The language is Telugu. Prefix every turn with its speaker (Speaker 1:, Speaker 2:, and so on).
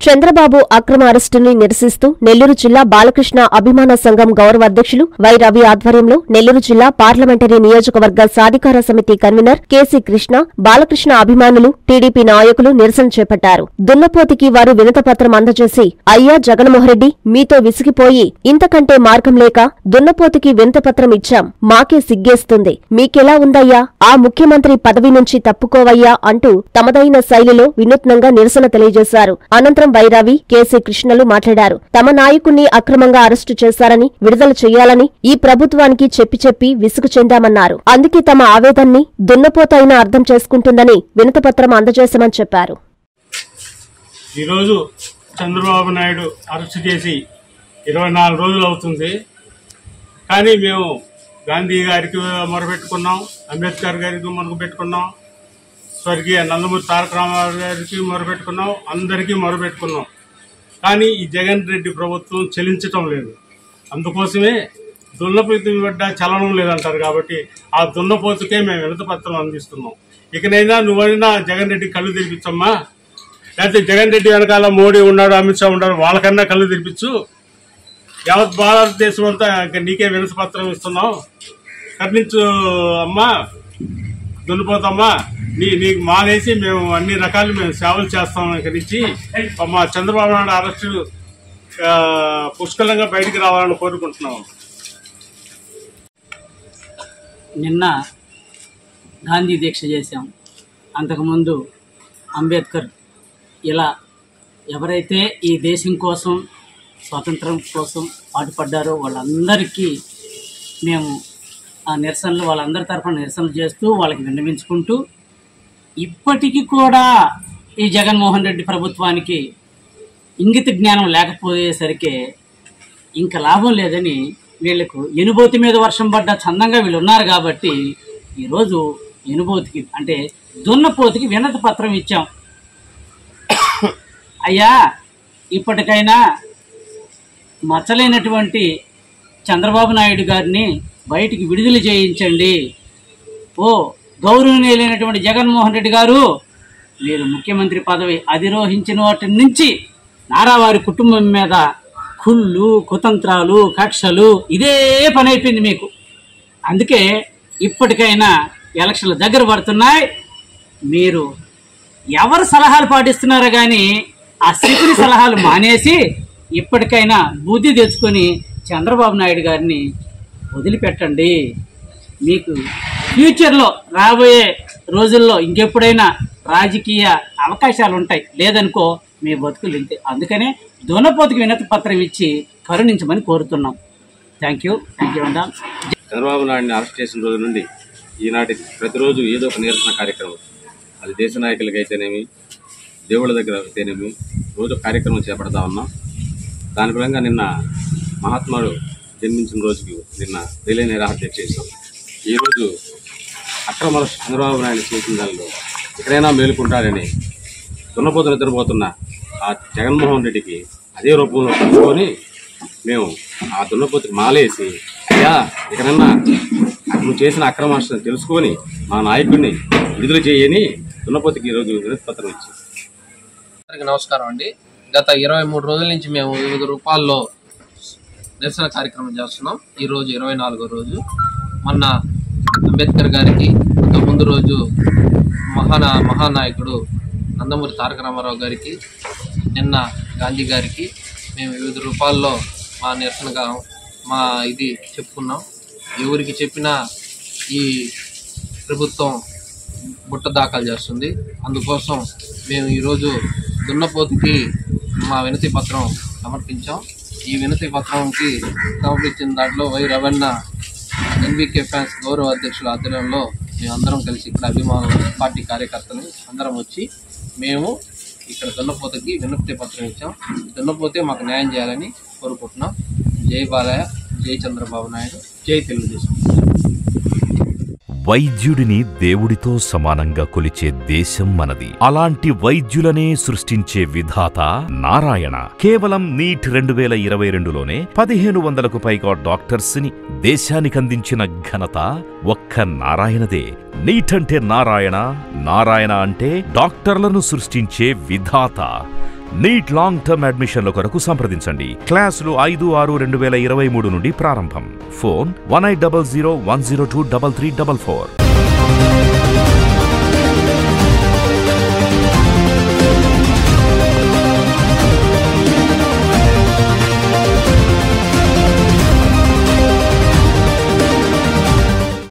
Speaker 1: చంద్రబాబు అక్రమ అరెస్టుని నిరసిస్తూ నెల్లూరు జిల్లా బాలకృష్ణ అభిమాన సంఘం గౌరవ అధ్యక్షులు వై రవి ఆధ్వర్యంలో నెల్లూరు జిల్లా పార్లమెంటరీ నియోజకవర్గ సాధికార సమితి కన్వీనర్ కేసీ కృష్ణ బాలకృష్ణ అభిమానులు టీడీపీ నాయకులు నిరసన చేపట్టారు దున్నపోతికి వారు వినతపత్రం అందజేసి అయ్యా జగన్మోహన్రెడ్డి మీతో విసిగిపోయి ఇంతకంటే మార్గం లేక దున్నపోతికి వినతపత్రం ఇచ్చాం మాకే సిగ్గేస్తుంది మీకెలా ఉందయ్యా ఆ ముఖ్యమంత్రి పదవి నుంచి తప్పుకోవయ్యా అంటూ తమదైన శైలిలో వినూత్నంగా నిరసన తెలియజేశారు అనంతరం వైరావి కేసీ కృష్ణలు మాట్లాడారు తమ నాయకుణ్ణి అక్రమంగా అరెస్టు చేశారని విడుదల చేయాలని ఈ ప్రభుత్వానికి చెప్పి చెప్పి విసుగు చెందామన్నారు అందుకే తమ ఆవేదన్ని దున్నపోతైనా అర్థం చేసుకుంటుందని వినతిపత్రం అందజేశామని చెప్పారు
Speaker 2: ఈరోజు చంద్రబాబు నాయుడు అరెస్ట్ చేసి ఇరవై నాలుగు రోజులు అవుతుంది కానీ మేము గాంధీ గారికి మొరపెట్టుకున్నాం అంబేద్కర్ గారికి మొరపెట్టుకున్నాం స్వర్గీయ నందమూరి తారక రామారావు గారికి మొరపెట్టుకున్నాం అందరికీ మొరపెట్టుకున్నాం కానీ ఈ జగన్ రెడ్డి ప్రభుత్వం చెలించటం లేదు అందుకోసమే దున్నపోతు బిడ్డ చలనం లేదంటారు కాబట్టి ఆ దున్నపోతుకే మేము వినతి పత్రం అందిస్తున్నాం ఇకనైనా నువ్వైనా జగన్ రెడ్డి కళ్ళు తెరిపించమ్మా లేకపోతే జగన్ రెడ్డి వెనకాల మోడీ ఉన్నాడు అమిత్ షా ఉన్నాడు వాళ్ళకన్నా కళ్ళు తెరిపించు యావత్ భారతదేశం అంతా ఇంకా నీకే వినతి పత్రం ఇస్తున్నాం కర్ణించు అమ్మా దున్నిపోతామ్మా నీ నీకు మానేసి మేము అన్ని రకాలు మేము సేవలు చేస్తాం ఇక్కడి నుంచి మా చంద్రబాబు నాయుడు అరెస్టు ఆ, పుష్కలంగా బయటికి రావాలని కోరుకుంటున్నాం
Speaker 3: నిన్న గాంధీ దీక్ష చేశాం అంతకుముందు అంబేద్కర్ ఇలా ఎవరైతే ఈ దేశం కోసం స్వాతంత్రం కోసం పాటుపడ్డారో వాళ్ళందరికీ మేము ఆ నిరసనలు వాళ్ళందరి తరఫున నిరసనలు చేస్తూ వాళ్ళకి విన్నవించుకుంటూ ఇప్పటికీ కూడా ఈ జగన్మోహన్ రెడ్డి ప్రభుత్వానికి ఇంగిత జ్ఞానం లేకపోయేసరికి ఇంకా లాభం లేదని వీళ్ళకు ఎనుబోతి మీద వర్షం పడ్డ చందంగా వీళ్ళు ఉన్నారు కాబట్టి ఈరోజు ఎనుబోతికి అంటే దున్నపోతికి వినతి పత్రం ఇచ్చాం అయ్యా ఇప్పటికైనా మచ్చలేనటువంటి చంద్రబాబు నాయుడు గారిని బయటికి విడుదల చేయించండి ఓ గౌరవనీయులైనటువంటి జగన్మోహన్ రెడ్డి గారు మీరు ముఖ్యమంత్రి పదవి అధిరోహించిన వాటి నుంచి నారావారి కుటుంబం మీద కుళ్ళు కుతంత్రాలు కక్షలు ఇదే పని అయిపోయింది మీకు అందుకే ఇప్పటికైనా ఎలక్షన్లు దగ్గర పడుతున్నాయి మీరు ఎవరు సలహాలు పాటిస్తున్నారో కానీ ఆ శివుని సలహాలు మానేసి ఇప్పటికైనా బుద్ధి తెచ్చుకొని చంద్రబాబు నాయుడు గారిని వదిలిపెట్టండి మీకు ఫ్యూచర్లో రాబోయే రోజుల్లో ఇంకెప్పుడైనా రాజకీయ అవకాశాలు ఉంటాయి లేదనుకో మీ బతుకులు ఇంతే అందుకనే దొనపోతుకి వినతి పత్రం ఇచ్చి కరుణించమని కోరుతున్నాం థ్యాంక్ యూ థ్యాంక్ యూ అండా
Speaker 4: చంద్రబాబు నాయుడిని అరెస్ట్ చేసిన రోజు నుండి ఈనాటికి ప్రతిరోజు ఏదో ఒక నిరసన కార్యక్రమం అది దేశ నాయకులకి అయితేనేమి దేవుళ్ళ దగ్గర అయితేనేమి రోజు కార్యక్రమం చేపడతా ఉన్నాం దాని పరంగా నిన్న మహాత్ముడు జన్మించిన రోజుకి నిన్న రిలే నిరాహత్య చేసాం ఈరోజు అక్రమ అరెస్ట్ చంద్రబాబు నాయుడు చేసిన దానిలో ఎక్కడైనా మేలుకుంటారని దున్నపోతు నిద్రపోతున్న ఆ జగన్మోహన్ రెడ్డికి అదే రూపంలో కలుసుకొని మేము ఆ దున్నపోతుకి మాలేసి అయ్యా ఇకనన్నా నువ్వు చేసిన అక్రమాలను తెలుసుకొని మా నాయకుడిని విడుదల చేయని దున్నపోతుకి ఈరోజు వినతి పత్రం ఇచ్చి
Speaker 5: అందరికీ నమస్కారం అండి గత ఇరవై మూడు రోజుల నుంచి మేము వివిధ రూపాల్లో నిరసన కార్యక్రమం చేస్తున్నాం ఈ రోజు ఇరవై నాలుగో రోజు మొన్న అంబేద్కర్ గారికి అంత ముందు రోజు మహానా మహానాయకుడు నందమూరి తారక రామారావు గారికి నిన్న గాంధీ గారికి మేము వివిధ రూపాల్లో మా నిరసనగా మా ఇది చెప్పుకున్నాం ఎవరికి చెప్పినా ఈ ప్రభుత్వం బుట్ట దాఖలు చేస్తుంది అందుకోసం మేము ఈరోజు దున్నపోతుకి మా వినతి పత్రం సమర్పించాం ఈ వినతి పత్రంకి సమర్పించిన దాంట్లో వై రవణ ఎన్బికే ఫ్యాన్స్ గౌరవ అధ్యక్షుల ఆధ్వర్యంలో మేమందరం కలిసి ఇక్కడ అభిమానులు పార్టీ కార్యకర్తలు అందరం వచ్చి మేము ఇక్కడ దున్నపోతకి వినతి పత్రం ఇచ్చాం దున్నపోతే మాకు న్యాయం చేయాలని కోరుకుంటున్నాం జై బాలయ్య జై చంద్రబాబు నాయుడు జై తెలుగుదేశం
Speaker 6: వైద్యుడిని దేవుడితో సమానంగా కొలిచే దేశం మనది అలాంటి వైద్యులనే సృష్టించే విధాత నారాయణ కేవలం నీట్ రెండు వేల ఇరవై రెండులోనే పదిహేను వందలకు పైగా డాక్టర్స్ ని దేశానికందించిన ఘనత ఒక్క నారాయణదే నీట్ అంటే నారాయణ నారాయణ అంటే డాక్టర్లను సృష్టించే విధాత నీట్ లాంగ్ టర్మ్ అడ్మిషన్ల కొరకు సంప్రదించండి క్లాసులు ఐదు ఆరు రెండు వేల ఇరవై మూడు నుండి ప్రారంభం phone one eight double zero one zero two double three double four